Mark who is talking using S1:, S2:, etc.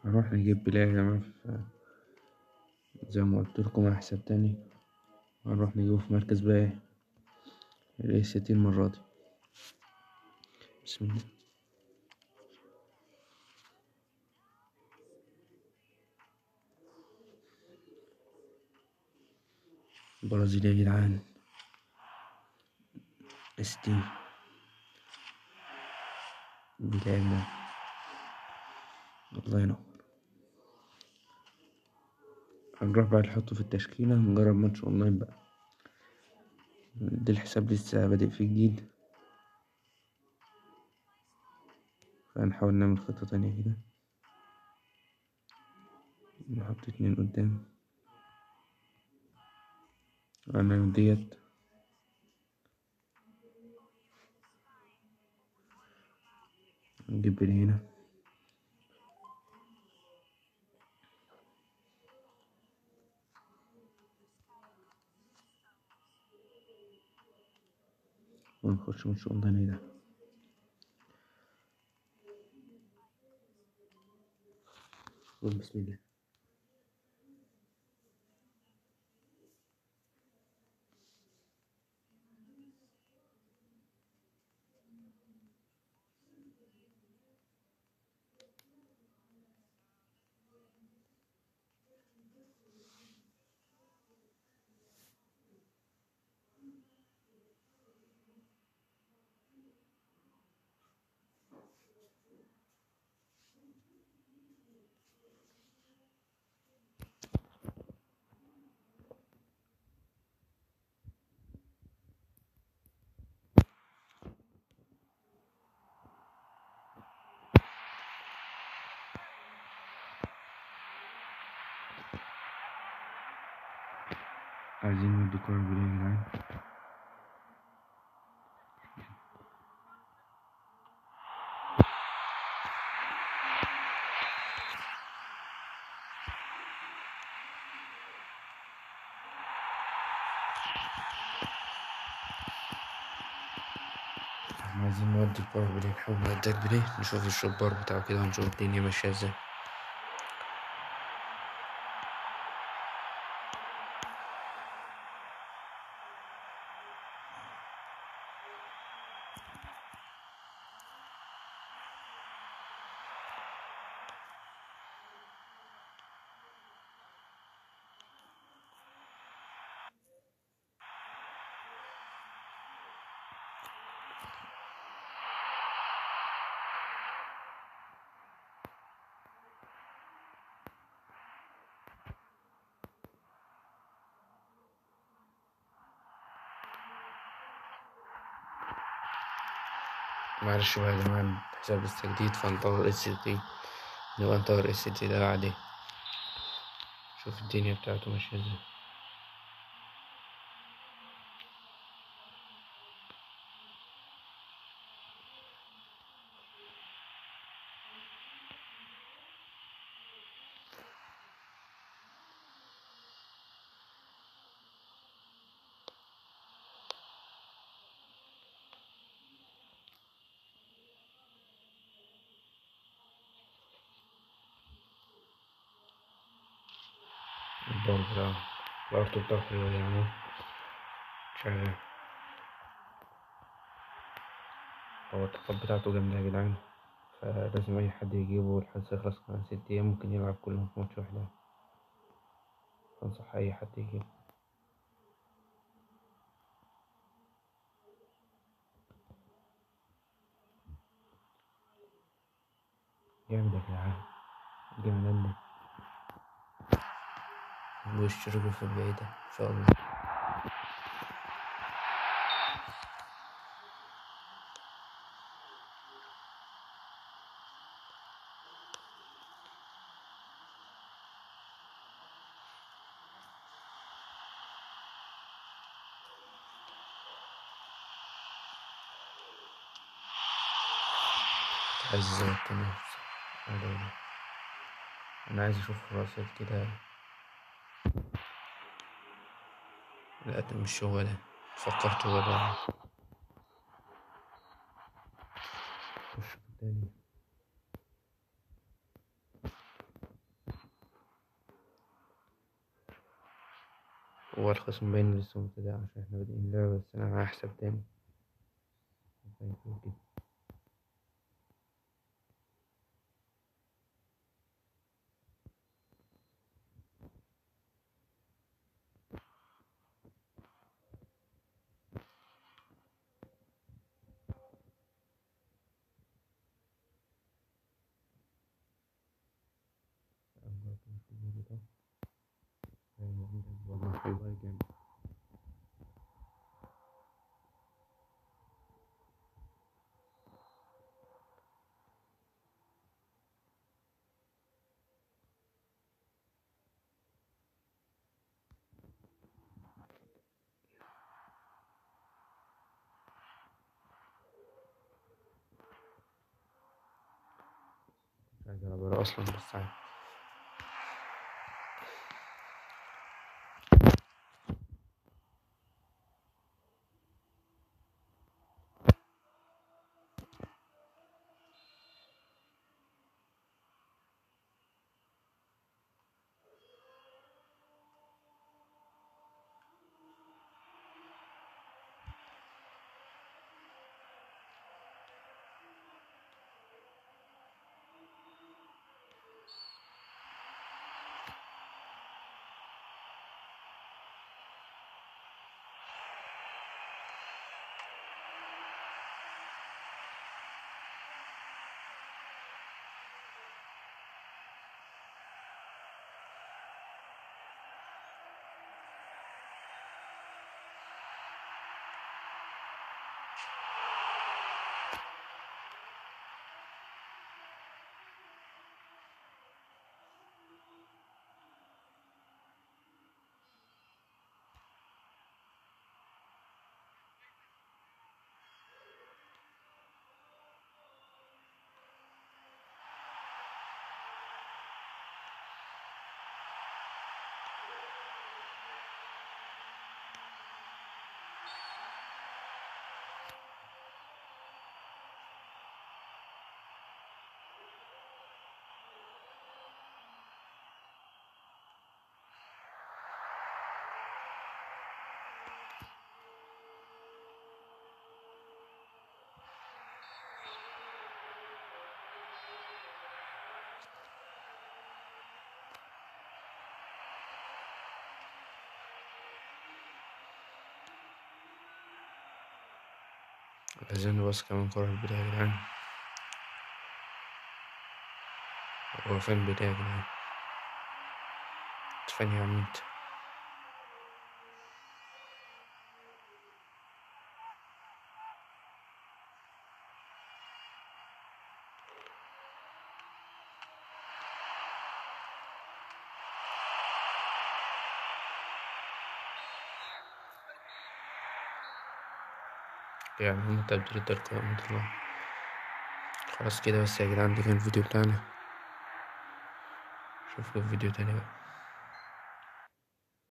S1: هنروح نجيب بلاي يا جماعة في زي ما قلت لكم على حساب تاني هنروح نجيبه في مركز بقى الاي سي تي المرة دي بسم الله برازيلي يا جدعان اس تي بلعبنا الله ينور هنروح بقى نحطه في التشكيلة نجرب ماتش اونلاين بقى ده الحساب لسه بادئ فيه جديد فهنحاول نعمل خطة تانية كده نحط اتنين قدام انا ديت نجيب من هنا ونخش من شغل تاني ده قول بسم الله عايزين ندي كورة بلاي يا جدعان احنا عايزين نودي الباور بلاي نحاول نودي البلاي نشوف الشبار بتاعه كده ونشوف الدنيا ماشية ازاي معلش بقى يا جماعة الحساب لسه جديد فنطور اس دي نبقى نطور اس دي ده بعدين شوف الدنيا بتاعته ماشية ازاي الباور بتاعه الأرض بتاعه حلو يعني شغال هو الطاقات بتاعته جامدة يا جدعان فلازم أي حد يجيبه الحدث يخلص كمان ست أيام ممكن يلعب كلهم في ماتش واحد أنصح أي حد يجيبه جامد يا جدعان جامد واشتركوا في البعيدة إن شاء الله عايز التاني أنا عايز أشوف راسات كده لا ده مش هو ده فكرت هو ده خش في التاني هو الخصم باين لسه مبتدئ عشان احنا بادئين اللعبة بس انا معايا حساب تاني فيكون كده والله والله جامد مش عايز العب اصلا بس عادي عايزين نبص كمان كرة البداية يا جدعان هو فين البداية يا جدعان فين يا عم انت يعني هم تبديل القائمة الله خلاص كده بس يا جدعان ده كان الفيديو بتاعنا اشوفكم في فيديو تاني بقى